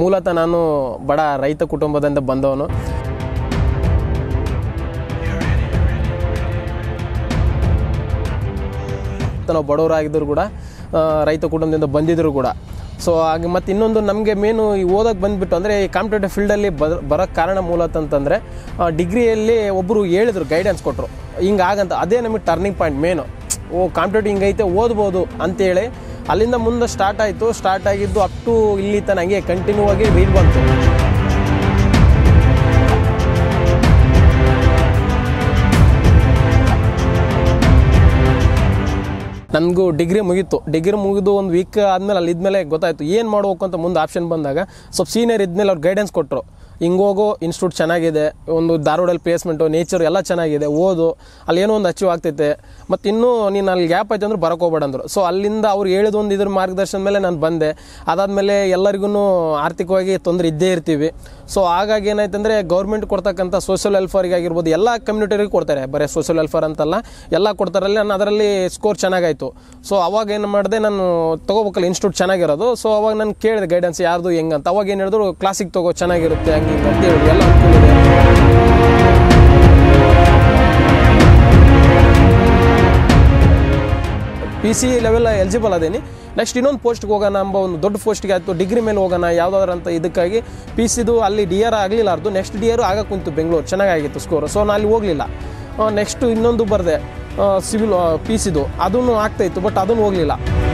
ಮೂಲತಃ ನಾನು ಬಡ ರೈತ ಕುಟುಂಬದಿಂದ ಬಂದವನು ನಾವು ಬಡವರಾಗಿದ್ದರು ಕೂಡ ಆ, ರೈತ ಕುಟುಂಬದಿಂದ ಬಂದಿದ್ದರು ಕೂಡ ಸೊ ಹಾಗೆ ಮತ್ತು ಇನ್ನೊಂದು ನಮಗೆ ಮೇನು ಈ ಓದಕ್ಕೆ ಬಂದುಬಿಟ್ಟು ಅಂದರೆ ಈ ಕಾಂಪಿಟೇಟಿವ್ ಫೀಲ್ಡಲ್ಲಿ ಬ ಬರೋಕ್ಕೆ ಕಾರಣ ಮೂಲತಃ ಅಂತಂದರೆ ಡಿಗ್ರಿಯಲ್ಲಿ ಒಬ್ಬರು ಹೇಳಿದ್ರು ಗೈಡೆನ್ಸ್ ಕೊಟ್ಟರು ಹಿಂಗೆ ಆಗಂತ ಅದೇ ನಮಗೆ ಟರ್ನಿಂಗ್ ಪಾಯಿಂಟ್ ಮೇನು ಓ ಕಾಂಪಿಟೇಟಿವ್ ಹಿಂಗೈತೆ ಓದ್ಬೋದು ಅಂತೇಳಿ ಅಲ್ಲಿಂದ ಮುಂದೆ ಸ್ಟಾರ್ಟ್ ಆಯಿತು ಸ್ಟಾರ್ಟ್ ಆಗಿದ್ದು ಅಪ್ ಟು ಇಲ್ಲಿ ತನಕ ಹಂಗೆ ಕಂಟಿನ್ಯೂ ಆಗಿ ರೀಡ್ ಬಂತು ನನಗೂ ಡಿಗ್ರಿ ಮುಗೀತು ಡಿಗ್ರಿ ಮುಗಿದು ಒಂದು ವೀಕ್ ಆದಮೇಲೆ ಅಲ್ಲಿ ಇದ್ಮೇಲೆ ಗೊತ್ತಾಯಿತು ಏನು ಮಾಡ್ಬೇಕು ಅಂತ ಮುಂದೆ ಆಪ್ಷನ್ ಬಂದಾಗ ಸ್ವಲ್ಪ ಸೀನಿಯರ್ ಇದ್ಮೇಲೆ ಅವ್ರು ಗೈಡೆನ್ಸ್ ಕೊಟ್ಟರು ಹಿಂಗೋಗೋ ಇನ್ಸ್ಟಿಟ್ಯೂಟ್ ಚೆನ್ನಾಗಿದೆ ಒಂದು ಧಾರವಾಡಲ್ಲಿ ಪ್ಲೇಸ್ಮೆಂಟು ನೇಚರ್ ಎಲ್ಲ ಚೆನ್ನಾಗಿದೆ ಓದು ಅಲ್ಲಿ ಏನೋ ಒಂದು ಅಚೀವ್ ಆಗ್ತೈತೆ ಮತ್ತು ಇನ್ನೂ ನೀನು ಅಲ್ಲಿ ಗ್ಯಾಪ್ ಆಯ್ತು ಅಂದ್ರೆ ಬರಕ್ಕೆ ಹೋಗ್ಬೇಡ ಅಂದರು ಸೊ ಅಲ್ಲಿಂದ ಅವ್ರು ಹೇಳಿದ ಒಂದು ಇದ್ರ ಮಾರ್ಗದರ್ಶನ ಮೇಲೆ ನಾನು ಬಂದೆ ಅದಾದಮೇಲೆ ಎಲ್ಲರಿಗೂ ಆರ್ಥಿಕವಾಗಿ ತೊಂದರೆ ಇದ್ದೇ ಇರ್ತೀವಿ ಸೊ ಹಾಗಾಗಿ ಏನಾಯ್ತು ಅಂದರೆ ಗೌರ್ಮೆಂಟ್ ಕೊಡ್ತಕ್ಕಂಥ ಸೋಷಿಯಲ್ ವೆಲ್ಫೇರ್ಗೆ ಆಗಿರ್ಬೋದು ಎಲ್ಲ ಕಮ್ಯುನಿಟಿಗೆ ಕೊಡ್ತಾರೆ ಬರೀ ಸೋಷಿಯಲ್ ವೆಲ್ಫೇರ್ ಅಂತಲ್ಲ ಎಲ್ಲ ಕೊಡ್ತಾರಲ್ಲಿ ನಾನು ಅದರಲ್ಲಿ ಸ್ಕೋರ್ ಚೆನ್ನಾಗಾಯಿತು ಸೊ ಅವಾಗ ಏನು ಮಾಡಿದೆ ನಾನು ತೊಗೋಬೇಕಲ್ಲ ಇನ್ಸ್ಟಿಟ್ಯೂಟ್ ಚೆನ್ನಾಗಿರೋದು ಸೊ ಅವಾಗ ನಾನು ಕೇಳಿದೆ ಗೈಡೆನ್ಸ್ ಯಾರ್ದು ಹೆಂಗಂತ ಅವಾಗ ಏನು ಹೇಳಿದ್ರು ಕ್ಲಾಸಿಗೆ ತಗೋ ಚೆನ್ನಾಗಿರುತ್ತೆ ಹಂಗೆ ಹಿಂಗೆ ಅಂತ ಹೇಳಿದ್ರು ಎಲ್ಲ ಅನುಕೂಲ ಇದೆ ಪಿ ಸಿ ಲೆವೆಲ್ ಎಲಿಜಿಬಲ್ ಅದೇನಿ ನೆಕ್ಸ್ಟ್ ಇನ್ನೊಂದು ಪೋಸ್ಟ್ಗೆ ಹೋಗೋಣ ಎಂಬ ಒಂದು ದೊಡ್ಡ ಪೋಸ್ಟ್ಗೆ ಆಯಿತು ಡಿಗ್ರಿ ಮೇಲೆ ಹೋಗೋಣ ಯಾವುದಾದ್ರು ಅಂತ ಇದಕ್ಕಾಗಿ ಪಿ ಸಿದು ಅಲ್ಲಿ ಡಿ ಆರ್ ಆಗಲಿಲ್ಲಾರ್ದು ನೆಕ್ಸ್ಟ್ ಡಿ ಆರ್ ಆಗ ಕುಂತು ಬೆಂಗಳೂರು ಚೆನ್ನಾಗಾಗಿತ್ತು ಸ್ಕೋರ್ ಸೊ ನಾನು ಅಲ್ಲಿ ಹೋಗಲಿಲ್ಲ ನೆಕ್ಸ್ಟ್ ಇನ್ನೊಂದು ಬರದೆ ಸಿವಿಲ್ ಪಿ ಸಿದು ಅದನ್ನು ಆಗ್ತಾಯಿತ್ತು ಬಟ್ ಅದನ್ನು ಹೋಗಲಿಲ್ಲ